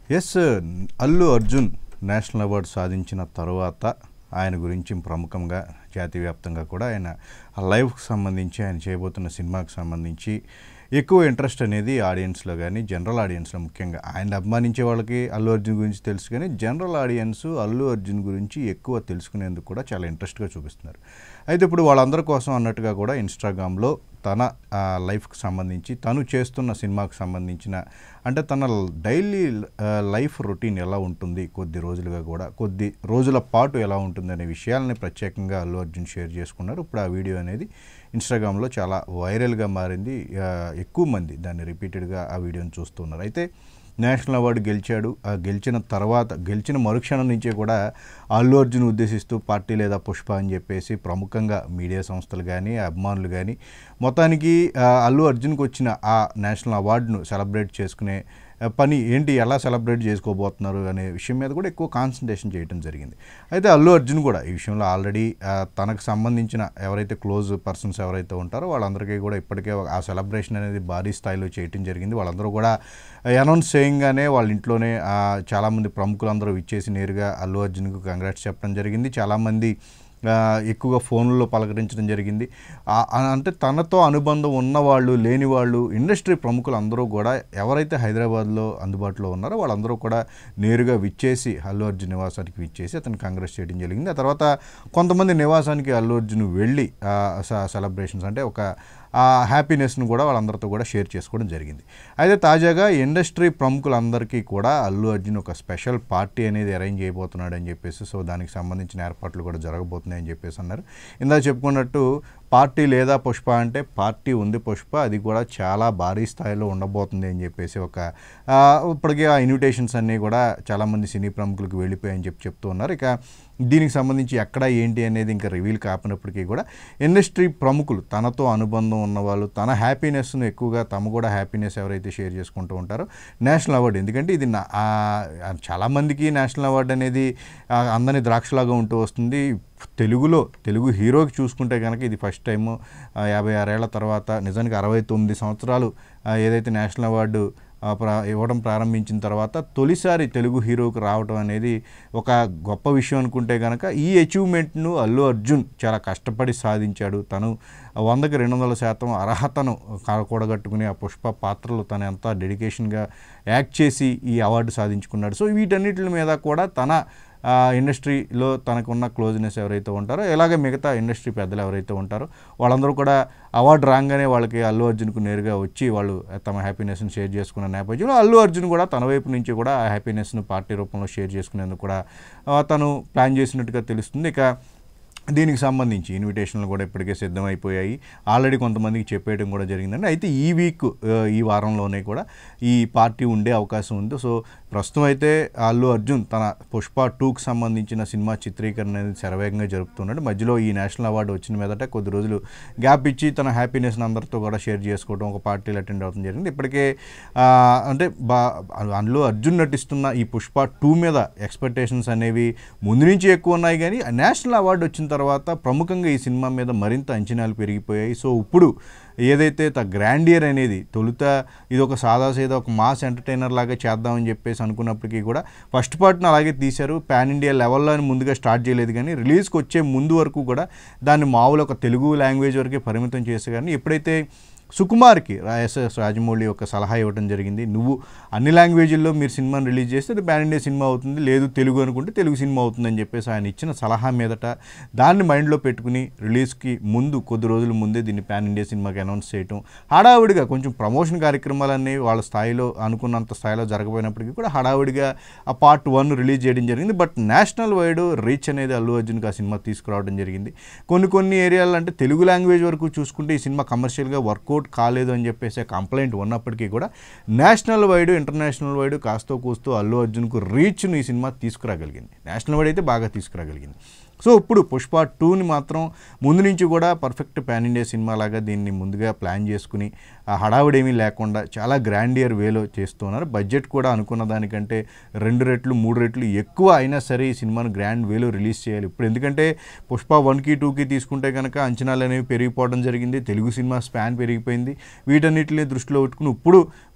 yes Allu Arjun national award సాధించిన తర్వాత ఆయన గురించి ప్రముఖంగా జాతీయ వ్యాప్తంగా కూడా ఆయన ఆ లైఫ్కి సంబంధించి ఆయన చేయబోతున్న సినిమాకి సంబంధించి ఎక్కువ ఇంట్రెస్ట్ అనేది ఆడియన్స్లో కానీ జనరల్ ఆడియన్స్లో ముఖ్యంగా ఆయన అభిమానించే వాళ్ళకి అల్లు అర్జున్ గురించి తెలుసు కానీ జనరల్ ఆడియన్స్ అల్లు అర్జున్ గురించి ఎక్కువ తెలుసుకునేందుకు కూడా చాలా ఇంట్రెస్ట్గా చూపిస్తున్నారు అయితే ఇప్పుడు వాళ్ళందరి కోసం అన్నట్టుగా కూడా ఇన్స్టాగ్రామ్లో తన ఆ, లైఫ్కి సంబంధించి తను చేస్తున్న సినిమాకు సంబంధించిన అంటే తన డైలీ ఆ, లైఫ్ రొటీన్ ఎలా ఉంటుంది కొద్ది రోజులుగా కూడా కొద్ది రోజుల పాటు ఎలా ఉంటుంది అనే విషయాలని ప్రత్యేకంగా అల్లు అర్జున్ షేర్ చేసుకున్నారు ఇప్పుడు ఆ వీడియో అనేది ఇన్స్టాగ్రామ్లో చాలా వైరల్గా మారింది ఆ, ఎక్కువ మంది దాన్ని రిపీటెడ్గా ఆ వీడియోని చూస్తున్నారు అయితే నేషనల్ అవార్డు గెలిచాడు ఆ గెలిచిన తర్వాత గెలిచిన మరుక్షణం నుంచే కూడా అల్లు అర్జున్ ఉద్దేశిస్తూ పార్టీ లేదా పుష్ప అని చెప్పేసి ప్రముఖంగా మీడియా సంస్థలు కానీ అభిమానులు కానీ మొత్తానికి ఆ, అల్లు అర్జున్కి వచ్చిన ఆ నేషనల్ అవార్డును సెలబ్రేట్ చేసుకునే ఆ, పని ఏంటి ఎలా సెలబ్రేట్ చేసుకోబోతున్నారు అనే విషయం మీద కూడా ఎక్కువ కాన్సన్ట్రేషన్ చేయడం జరిగింది అయితే అల్లు అర్జున్ కూడా ఈ విషయంలో ఆల్రెడీ ఆ, తనకు సంబంధించిన ఎవరైతే క్లోజ్ పర్సన్స్ ఎవరైతే ఉంటారో వాళ్ళందరికీ కూడా ఇప్పటికే ఆ సెలబ్రేషన్ అనేది భారీ స్థాయిలో చేయటం జరిగింది వాళ్ళందరూ కూడా అనౌన్స్ చేయంగానే వాళ్ళ ఇంట్లోనే ఆ, చాలామంది ప్రముఖులందరూ ఇచ్చేసి నేరుగా అల్లు అర్జున్కు కంగ్రాట్స్ చెప్పడం జరిగింది చాలామంది ఆ, ఎక్కువగా ఫోన్లలో పలకరించడం జరిగింది ఆ- ఆ- అంటే తనతో అనుబంధం ఉన్నవాళ్ళు లేని వాళ్ళు ఇండస్ట్రీ ప్రముఖులు అందరూ కూడా ఎవరైతే హైదరాబాద్లో అందుబాటులో ఉన్నారో వాళ్ళందరూ కూడా నేరుగా విచ్చేసి అల్లు అర్జున్ నివాసానికి విచ్చేసి అతను కాంగ్రెస్ చేయడం జరిగింది ఆ తర్వాత కొంతమంది నివాసానికి అల్లు అర్జున్ వెళ్ళి సెలబ్రేషన్స్ అంటే ఒక ఆ హ్యాపీనెస్ను కూడా వాళ్ళందరితో కూడా షేర్ చేసుకోవడం జరిగింది అయితే తాజాగా ఇండస్ట్రీ ప్రముఖులందరికీ కూడా అల్లు అర్జున్ ఒక స్పెషల్ పార్టీ అనేది అరేంజ్ చేయబోతున్నాడు అని చెప్పేసి సో దానికి సంబంధించిన ఏర్పాట్లు కూడా జరగబోతున్నాయి అని చెప్పేసి అన్నారు ఇందా చెప్పుకున్నట్టు పార్టీ లేదా పుష్ప అంటే పార్టీ ఉంది పుష్ప అది కూడా చాలా భారీ స్థాయిలో ఉండబోతుంది అని చెప్పేసి ఒక ఆ, ఇప్పటికే ఆ ఇన్విటేషన్స్ అన్నీ కూడా చాలామంది సినీ ప్రముఖులకు వెళ్ళిపోయాయని చెప్పి చెప్తూ ఉన్నారు ఇక దీనికి సంబంధించి ఎక్కడ ఏంటి అనేది ఇంకా రివీల్ కాపినప్పటికీ కూడా ఇండస్ట్రీ ప్రముఖులు తనతో అనుబంధం ఉన్నవాళ్ళు తన హ్యాపీనెస్ను ఎక్కువగా తమ కూడా హ్యాపీనెస్ ఎవరైతే షేర్ చేసుకుంటూ ఉంటారో నేషనల్ అవార్డు ఎందుకంటే ఇది నా- ఆ, చాలామందికి నేషనల్ అవార్డు అనేది ఆ, అందని ద్రాక్షలాగా ఉంటూ వస్తుంది తెలుగులో తెలుగు హీరోకి చూసుకుంటే కనుక ఇది ఫస్ట్ టైము ఆ, యాభై ఆరేళ్ల తర్వాత నిజానికి అరవై తొమ్మిది సంవత్సరాలు ఆ, ఏదైతే నేషనల్ అవార్డు ఆ, ప్రా ఇవ్వడం ప్రారంభించిన తర్వాత తొలిసారి తెలుగు హీరోకి రావడం అనేది ఒక గొప్ప విషయం అనుకుంటే కనుక ఈ అచీవ్మెంట్ను అల్లు అర్జున్ చాలా కష్టపడి సాధించాడు తను వందకి రెండు వందల శాతం అర్హతను కా- కూడగట్టుకుని ఆ పుష్ప పాత్రలు తను ఎంత డెడికేషన్గా యాక్ట్ చేసి ఈ అవార్డు సాధించుకున్నాడు సో వీటన్నిటి మీద కూడా తన ఆ, ఇండస్ట్రీలో తనకున్న క్లోజ్నెస్ ఎవరైతే ఉంటారో ఇలాగే మిగతా ఇండస్ట్రీ పెద్దలు ఎవరైతే ఉంటారో వాళ్ళందరూ కూడా అవార్డు రాగానే వాళ్ళకి అల్లు అర్జున్కు నేరుగా వచ్చి వాళ్ళు తమ హ్యాపీనెస్ని షేర్ చేసుకున్న నేపథ్యంలో అల్లు అర్జున్ కూడా తన వైపు నుంచి కూడా ఆ హ్యాపీనెస్ను పార్టీ రూపంలో షేర్ చేసుకునేందుకు కూడా ఆ, తను ప్లాన్ చేసినట్టుగా తెలుస్తుంది ఇక దీనికి సంబంధించి ఇన్విటేషన్లు కూడా ఇప్పటికే సిద్ధమైపోయాయి ఆల్రెడీ కొంతమందికి చెప్పేయడం కూడా జరిగిందండి అయితే ఈ వీక్ ఆ, ఈ వారంలోనే కూడా ఈ పార్టీ ఉండే అవకాశం ఉంది సో ప్రస్తుతం అయితే అల్లు అర్జున్ తన పుష్ప టూకి సంబంధించిన సినిమా చిత్రీకరణ అనేది శరవేగంగా జరుపుతున్నాడు మధ్యలో ఈ నేషనల్ అవార్డు వచ్చిన మీదట కొద్ది రోజులు గ్యాప్ ఇచ్చి తన హ్యాపీనెస్ని అందరితో కూడా షేర్ చేసుకోవడం ఒక పార్టీలు అటెండ్ అవుతుంది జరిగింది ఇప్పటికే ఆ, అంటే బా అందులో అర్జున్ నటిస్తున్న ఈ పుష్ప టూ మీద ఎక్స్పెక్టేషన్స్ అనేవి ముందు నుంచి ఎక్కువ ఉన్నాయి కానీ ఆ నేషనల్ అవార్డు వచ్చిన తర్వాత ప్రముఖంగా ఈ సినిమా మీద మరింత అంచనాలు పెరిగిపోయాయి సో ఇప్పుడు ఏదైతే త గ్రాండియర్ అనేది తొలుత ఇది ఒక సాదాసీదా ఒక మాస్ ఎంటర్టైనర్ లాగా చేద్దామని చెప్పేసి అనుకున్నప్పటికీ కూడా ఫస్ట్ పార్ట్ని అలాగే తీశారు పాన్ ఇండియా లెవెల్లో అని ముందుగా స్టార్ట్ చేయలేదు కానీ రిలీజ్కి వచ్చే ముందు వరకు కూడా దాన్ని మామూలు ఒక తెలుగు లాంగ్వేజ్ వరకే పరిమితం చేసే కానీ ఎప్పుడైతే సుకుమార్కి ఎస్ఎస్ రాజమౌళి ఒక సలహా ఇవ్వడం జరిగింది నువ్వు అన్ని లాంగ్వేజ్ల్లో మీరు సినిమాని రిలీజ్ చేస్తే అది పాన్ ఇండియా సినిమా అవుతుంది లేదు తెలుగు అనుకుంటే తెలుగు సినిమా అవుతుందని చెప్పేసి ఆయన ఇచ్చిన సలహా మీదట దాన్ని మైండ్లో పెట్టుకుని రిలీజ్కి ముందు కొద్ది రోజుల ముందే దీన్ని పాన్ ఇండియా సినిమాకి అనౌన్స్ చేయటం హడావుడిగా కొంచెం ప్రమోషన్ కార్యక్రమాలన్నీ వాళ్ళ స్థాయిలో అనుకున్నంత స్థాయిలో జరగపోయినప్పటికీ కూడా హడావుడిగా ఆ పార్ట్ వన్ రిలీజ్ చేయడం జరిగింది బట్ నేషనల్ వైడ్ రీచ్ అనేది అల్లు అర్జున్కి ఆ సినిమా తీసుకురావడం జరిగింది కొన్ని కొన్ని ఏరియాలు అంటే తెలుగు లాంగ్వేజ్ వరకు చూసుకుంటే ఈ సినిమా కమర్షియల్గా వర్కౌట్ కాలేదు అని చెప్పేసి కంప్లైంట్ ఉన్నప్పటికీ కూడా నేషనల్ వైడ్ ఇంటర్నేషనల్ వైడ్ కాస్తో కూస్తూ అల్లు అర్జున్కు రీచ్ను ఈ సినిమా తీసుకురాగలిగింది నేషనల్ వైడ్ అయితే బాగా తీసుకురాగలిగింది సో ఇప్పుడు పుష్ప టూని మాత్రం ముందు నుంచి కూడా పర్ఫెక్ట్ పాన్ ఇండియా సినిమా లాగా దీన్ని ముందుగా ప్లాన్ చేసుకుని ఆ హడావుడేమీ లేకుండా చాలా గ్రాండియర్ వేలో చేస్తున్నారు బడ్జెట్ కూడా అనుకున్న దానికంటే రెండు రెట్లు మూడు రెట్లు ఎక్కువ అయినా సరే ఈ సినిమాను గ్రాండ్ వేలో రిలీజ్ చేయాలి ఇప్పుడు ఎందుకంటే పుష్ప వన్కి టూకి తీసుకుంటే కనుక అంచనాలు అనేవి పెరిగిపోవడం జరిగింది తెలుగు సినిమా స్పాన్ పెరిగిపోయింది వీటన్నిటిని దృష్టిలో పెట్టుకుని ఇప్పుడు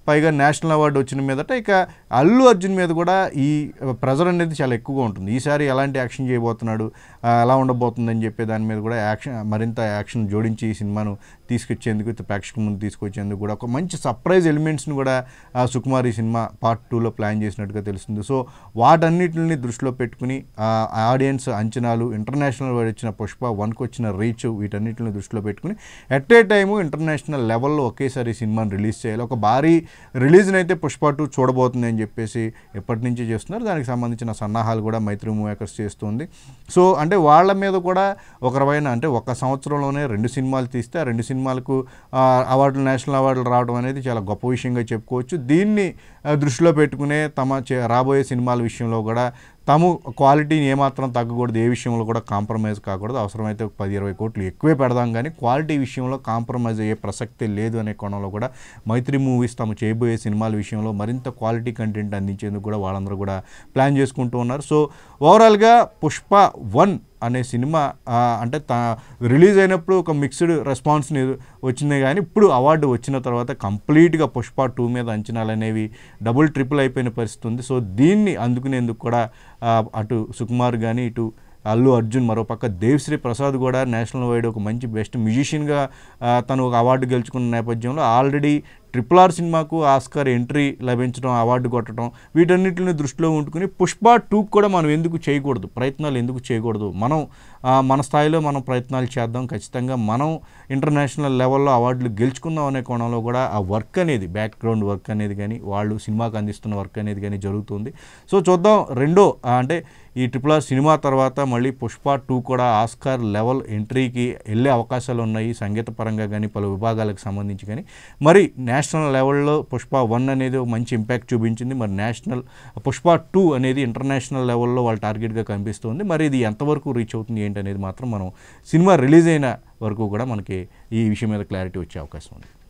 పైగా నేషనల్ అవార్డు వచ్చిన మీదట ఇక అల్లు అర్జున్ మీద కూడా ఈ ప్రెజర్ అనేది చాలా ఎక్కువగా ఉంటుంది ఈసారి ఎలాంటి యాక్షన్ చేయబోతున్నాడు ఆ, ఎలా ఉండబోతుందని చెప్పే దాని మీద కూడా యాక్షన్ మరింత యాక్షన్ జోడించి ఈ సినిమాను తీసుకొచ్చేందుకు ఇత ప్రేక్షకుల ముందు తీసుకొచ్చేందుకు కూడా ఒక మంచి సర్ప్రైజ్ ఎలిమెంట్స్ని కూడా ఆ, సుకుమార్ ఈ సినిమా పార్ట్ టూలో ప్లాన్ చేసినట్టుగా తెలుస్తుంది సో వాటన్నిటిని దృష్టిలో పెట్టుకుని ఆ ఆడియన్స్ అంచనాలు ఇంటర్నేషనల్ వాడు వచ్చిన పుష్ప వన్కి వచ్చిన రీచ్ వీటన్నిటిని దృష్టిలో పెట్టుకుని ఎట్ ఏ టైము ఇంటర్నేషనల్ లెవెల్లో ఒకేసారి ఈ సినిమాని రిలీజ్ చేయాలి ఒక భారీ రిలీజ్ని అయితే పుష్ప టూ చూడబోతుంది అని చెప్పేసి ఎప్పటి నుంచి చేస్తున్నారు దానికి సంబంధించిన సన్నాహాలు కూడా మైత్రి మూవేకర్స్ చేస్తుంది సో అంటే వాళ్ళ మీద కూడా ఒక రకమైన అంటే ఒక సంవత్సరంలోనే రెండు సినిమాలు తీస్తే ఆ రెండు సినిమాలకు ఆ, అవార్డులు నేషనల్ అవార్డులు రావడం అనేది చాలా గొప్ప విషయంగా చెప్పుకోవచ్చు దీన్ని ఆ, దృష్టిలో పెట్టుకునే తమ చే- రాబోయే సినిమాల విషయంలో కూడా తాము క్వాలిటీని ఏమాత్రం తగ్గకూడదు ఏ విషయంలో కూడా కాంప్రమైజ్ కాకూడదు అవసరమైతే ఒక పది ఇరవై కోట్లు ఎక్కువే పెడదాం కానీ క్వాలిటీ విషయంలో కాంప్రమైజ్ అయ్యే ప్రసక్తే లేదు అనే కోణంలో కూడా మైత్రి మూవీస్ తాము చేయబోయే సినిమాల విషయంలో మరింత క్వాలిటీ కంటెంట్ అందించేందుకు కూడా వాళ్ళందరూ కూడా ప్లాన్ చేసుకుంటూ ఉన్నారు సో ఓవరాల్గా పుష్ప వన్ అనే సినిమా ఆ, అంటే తా రిలీజ్ అయినప్పుడు ఒక మిక్స్డ్ రెస్పాన్స్ని వచ్చింది కానీ ఇప్పుడు అవార్డు వచ్చిన తర్వాత కంప్లీట్గా పుష్ప టూ మీద అంచనాలు అనేవి డబుల్ ట్రిపుల్ అయిపోయిన పరిస్థితి ఉంది సో దీన్ని అందుకునేందుకు కూడా ఆ, అటు సుకుమార్ కానీ ఇటు అల్లు అర్జున్ మరోపక్క దేవిశ్రీ ప్రసాద్ కూడా నేషనల్ వైడ్ ఒక మంచి బెస్ట్ మ్యూజిషియన్గా తను ఒక అవార్డు గెలుచుకున్న నేపథ్యంలో ఆల్రెడీ ట్రిపుల్ ఆర్ సినిమాకు ఆస్కార్ ఎంట్రీ లభించడం అవార్డు కొట్టడం వీటన్నిటిని దృష్టిలో ఉంచుకుని పుష్ప టూకి కూడా మనం ఎందుకు చేయకూడదు ప్రయత్నాలు ఎందుకు చేయకూడదు మనం ఆ, మన స్థాయిలో మనం ప్రయత్నాలు చేద్దాం ఖచ్చితంగా మనం ఇంటర్నేషనల్ లెవెల్లో అవార్డులు గెలుచుకుందాం అనే కోణంలో కూడా ఆ వర్క్ అనేది బ్యాక్గ్రౌండ్ వర్క్ అనేది కానీ వాళ్ళు సినిమాకి అందిస్తున్న వర్క్ అనేది కానీ జరుగుతుంది సో చూద్దాం రెండో ఆ, అంటే ఈ ట్రిపుల్ ఆర్ సినిమా తర్వాత మళ్ళీ పుష్ప టూ కూడా ఆస్కార్ లెవెల్ ఎంట్రీకి వెళ్ళే అవకాశాలు ఉన్నాయి సంగీత పరంగా కానీ పలు విభాగాలకు సంబంధించి కానీ మరి నేషనల్ లెవెల్లో పుష్ప వన్ అనేది ఒక మంచి ఇంపాక్ట్ చూపించింది మరి నేషనల్ పుష్ప టూ అనేది ఇంటర్నేషనల్ లెవెల్లో వాళ్ళ టార్గెట్గా కనిపిస్తుంది మరి ఇది ఎంతవరకు రీచ్ అవుతుంది ఏంటి అనేది మాత్రం మనం సినిమా రిలీజ్ అయిన వరకు కూడా మనకి ఈ విషయం మీద క్లారిటీ వచ్చే అవకాశం ఉంది